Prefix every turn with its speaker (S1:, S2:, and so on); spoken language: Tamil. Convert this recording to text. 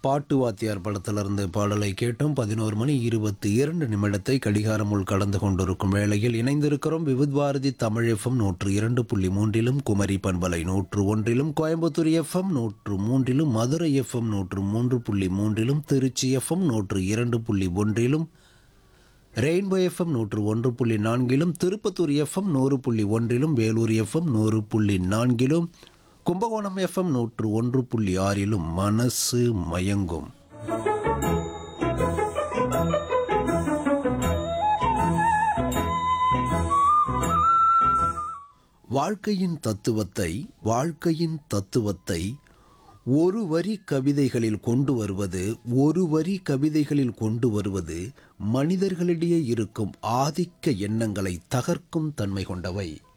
S1: பாட்டு வாத்தியார் படத்திலிருந்து பாடலை கேட்டோம் பதினோரு மணி இருபத்தி இரண்டு நிமிடத்தை கடிகாரமுள் கடந்து கொண்டிருக்கும் வேளையில் இணைந்திருக்கிறோம் விவித் பாரதி தமிழ் எஃப்எம் நூற்று இரண்டு புள்ளி மூன்றிலும் குமரி பண்பலை நூற்று ஒன்றிலும் கோயம்புத்தூர் எஃப்எம் நூற்று மூன்றிலும் மதுரை எஃப்எம் நூற்று மூன்று புள்ளி மூன்றிலும் திருச்சி எஃப்எம் நூற்று இரண்டு புள்ளி ஒன்றிலும் ரெயின்போ எஃப்எம் நூற்று ஒன்று புள்ளி நான்கிலும் திருப்பத்தூர் எஃப்எம் நூறு புள்ளி ஒன்றிலும் வேலூர் எஃப்எம் நூறு புள்ளி நான்கிலும் கும்பகோணம் எஃப்எம் நூற்று ஒன்று புள்ளி ஆறிலும் மனசு மயங்கும் வாழ்க்கையின் தத்துவத்தை வாழ்க்கையின் தத்துவத்தை ஒரு வரி கவிதைகளில் கொண்டு வருவது ஒரு வரி கவிதைகளில் கொண்டு வருவது மனிதர்களிடையே இருக்கும் ஆதிக்க எண்ணங்களை தகர்க்கும் தன்மை கொண்டவை